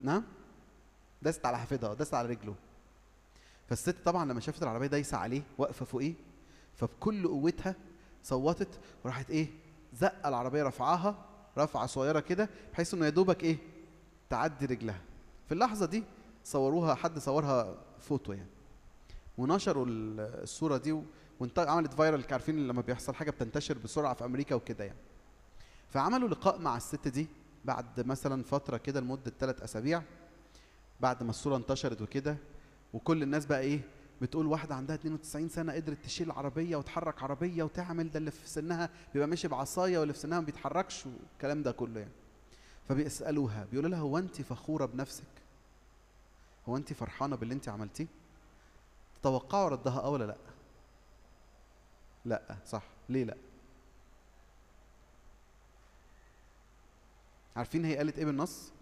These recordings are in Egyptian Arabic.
نعم دست على حافظها دست على رجله فالست طبعا لما شافت العربيه دايسه عليه واقفه فوقيه فبكل قوتها صوتت وراحت ايه زق العربيه رفعها رفعه صغيره كده بحيث انه يا دوبك ايه تعدي رجلها في اللحظه دي صوروها حد صورها فوتو يعني ونشروا ال- الصوره دي و- وانت عملت فايرال عارفين لما بيحصل حاجه بتنتشر بسرعه في امريكا وكده يعني فعملوا لقاء مع الست دي بعد مثلا فتره كده لمده ثلاث اسابيع بعد ما الصوره انتشرت وكده وكل الناس بقى ايه بتقول واحده عندها 92 سنه قدرت تشيل عربيه وتحرك عربيه وتعمل ده اللي في سنها بيبقى ماشي بعصايه واللي في سنها ما بيتحركش والكلام ده كله يعني فبيسالوها بيقولوا لها هو انت فخوره بنفسك هو انت فرحانه باللي انت عملتيه تتوقعوا ردها اه ولا لا لا صح ليه لا عارفين هي قالت ايه بالنص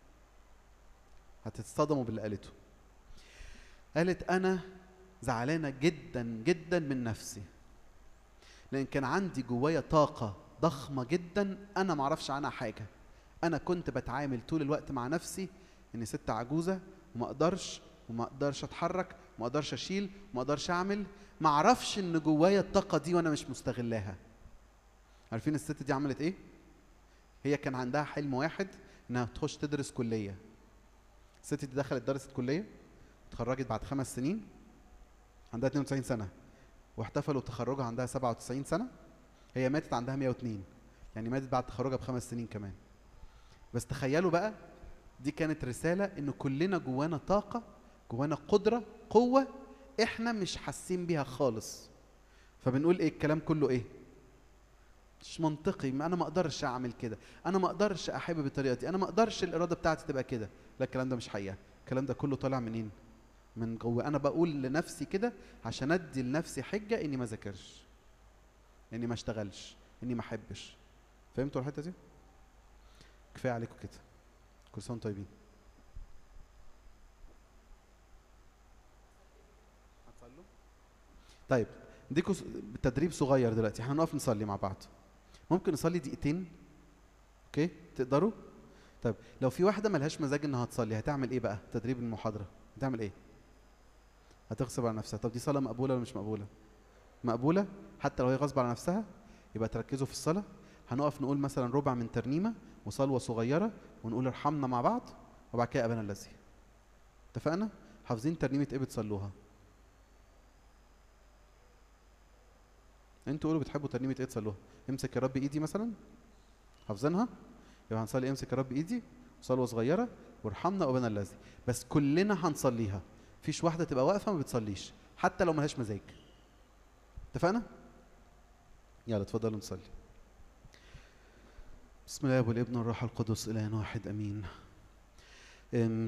هتتصدموا باللي قالته قالت انا زعلانه جدا جدا من نفسي لان كان عندي جوايا طاقه ضخمه جدا انا معرفش عنها حاجه انا كنت بتعامل طول الوقت مع نفسي اني ست عجوزه وما اقدرش وما اقدرش اتحرك وما اقدرش اشيل وما اقدرش اعمل ما اعرفش ان جوايا الطاقه دي وانا مش مستغلاها عارفين الست دي عملت ايه هي كان عندها حلم واحد انها تخش تدرس كليه الست دي دخلت درست كليه اتخرجت بعد خمس سنين عندها 92 سنه واحتفلوا بتخرجها عندها 97 سنه هي ماتت عندها 102 يعني ماتت بعد تخرجها بخمس سنين كمان بس تخيلوا بقى دي كانت رساله ان كلنا جوانا طاقه جوانا قدره قوه احنا مش حاسين بيها خالص فبنقول ايه الكلام كله ايه مش منطقي ما انا ما اقدرش اعمل كده انا ما اقدرش احب بالطريقه دي انا ما اقدرش الاراده بتاعتي تبقى كده لا الكلام ده مش حقيقه الكلام ده كله طالع منين من جوه انا بقول لنفسي كده عشان ادي لنفسي حجه اني ما ذاكرش اني ما اشتغلش اني ما احبش فهمتوا الحته دي كفايه عليكم كده كل سنه وانتم طيبين هتصلوا طيب اديكوا س- تدريب صغير دلوقتي احنا هنقف نصلي مع بعض ممكن نصلي دقيقتين اوكي تقدروا طيب لو في واحده ملهاش مزاج انها تصلي هتعمل ايه بقى تدريب المحاضره هتعمل ايه هتغصب على نفسها طب دي صلاه مقبوله ولا مش مقبوله مقبوله حتى لو هي غصب على نفسها يبقى تركزوا في الصلاه هنقف نقول مثلا ربع من ترنيمه وصلوه صغيره ونقول ارحمنا مع بعض وبعد كده ابانا الذي اتفقنا حافظين ترنيمه ايه بتصلوها انتوا قولوا بتحبوا ترنيمه ايه تصلوها امسك يا رب ايدي مثلا حافظينها يبقى هنصلي امسك يا رب ايدي صلوه صغيره وارحمنا وابانا الذي بس كلنا هنصليها مفيش واحده تبقى واقفه ما بتصليش حتى لو ملهاش مزاج اتفقنا يلا اتفضلوا نصلي بسم الله والابن والروح القدس اله واحد امين أم